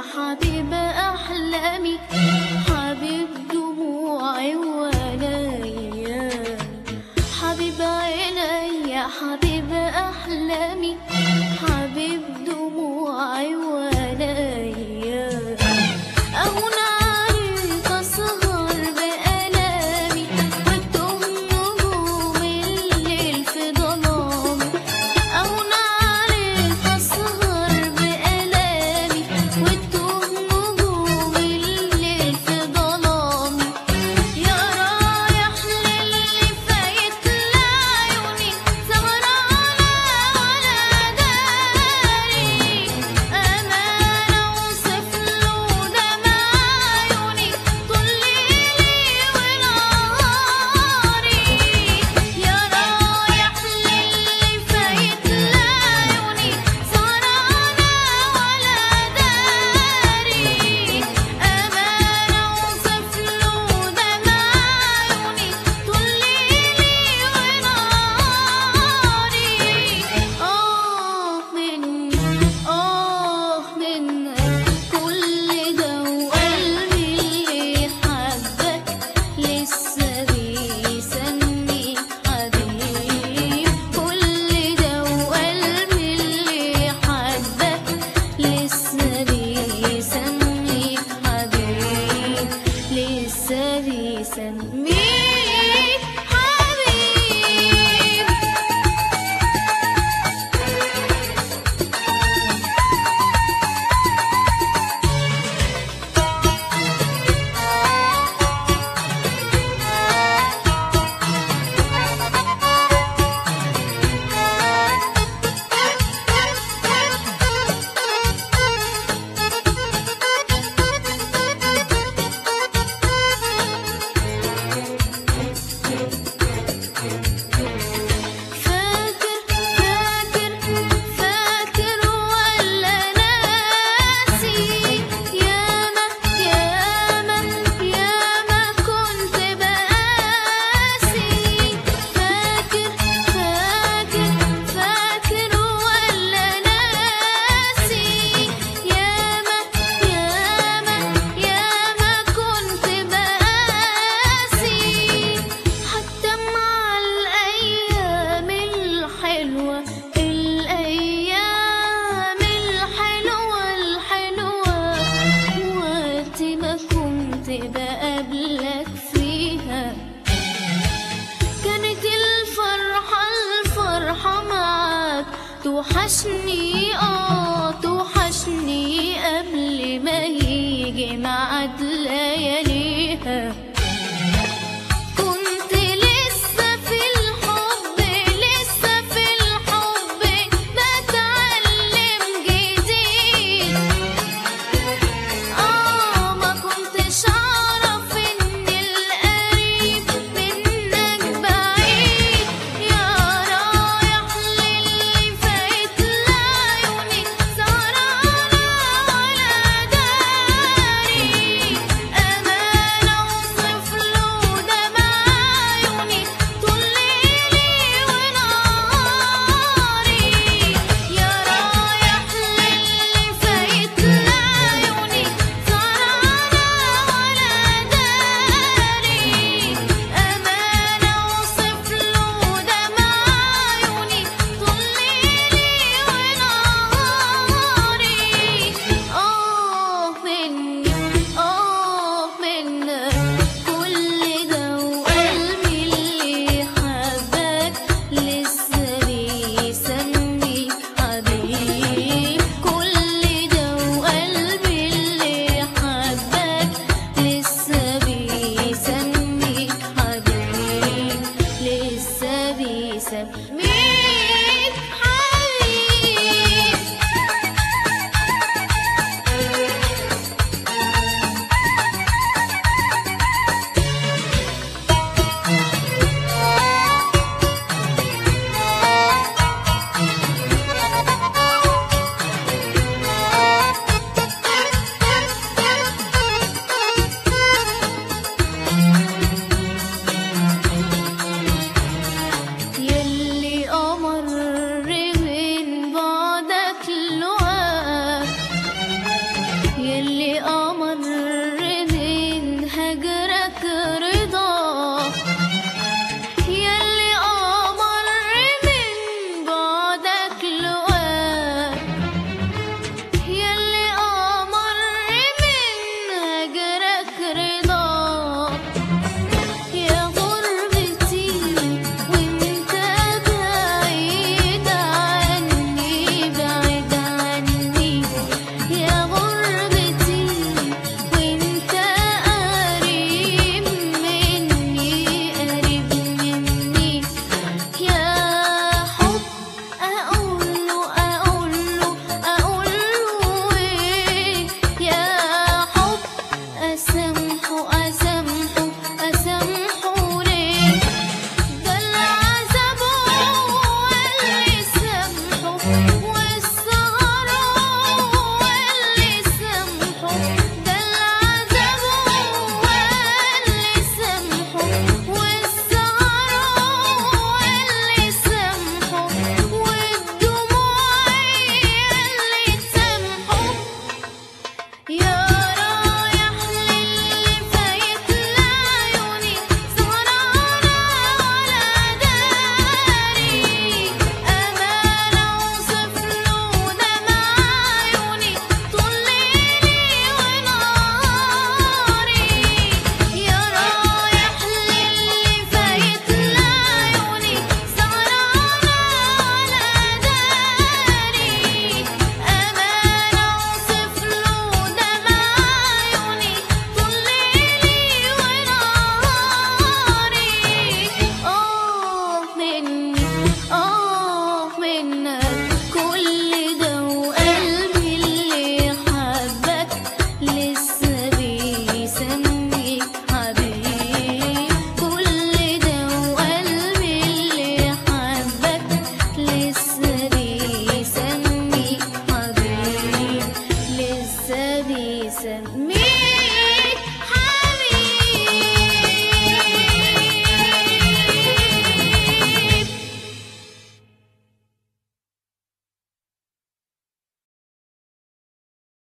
حبيب أحلامي حبيب دموعي وليالي حبيب عيني حبيب أحلامي حبيب دموعي وليالي أهون عليك أسهر بألامي وتدوم نجوم الليل في ظلامي أهون عليك أسهر بألامي وتدوم نجوم الليل في ظلامي يا رايح للي فايت لعيوني سهرانة ولا داري أمانة وصف له دمع عيوني طول ليلي ونهاري يا رايح للي فايت لعيوني سهرانة ولا داري أمانة وصف له دمع عيوني طول ليلي ونهاري آه مني آه منك كل ده وقلبي اللي حبك لسه بيسمي حبيب كل ده وقلبي اللي حبك لسه بيسمي حبيب لسه بيسمي حبيب فاكر فاكر فاكر ولا ناسي ياما ياما ياما كنت بقاسي فاكر فاكر فاكر ولا ناسي ياما ياما ياما كنت بقاسي حتى مع الأيام الحلوة الأيام الحلوة الحلوة وقت ما كنت بقابلك فيها كانت الفرحة الفرحة معاك توحشني اه توحشني قبل ما يجي ميعاد لياليها كنت لسه في الحب لسه في الحب بتعلم جديد آه ما كنتش أعرف إن القريب منك بعيد يا رايح للي فايت لعيوني سهرانة ولا داري أمانة بيسميك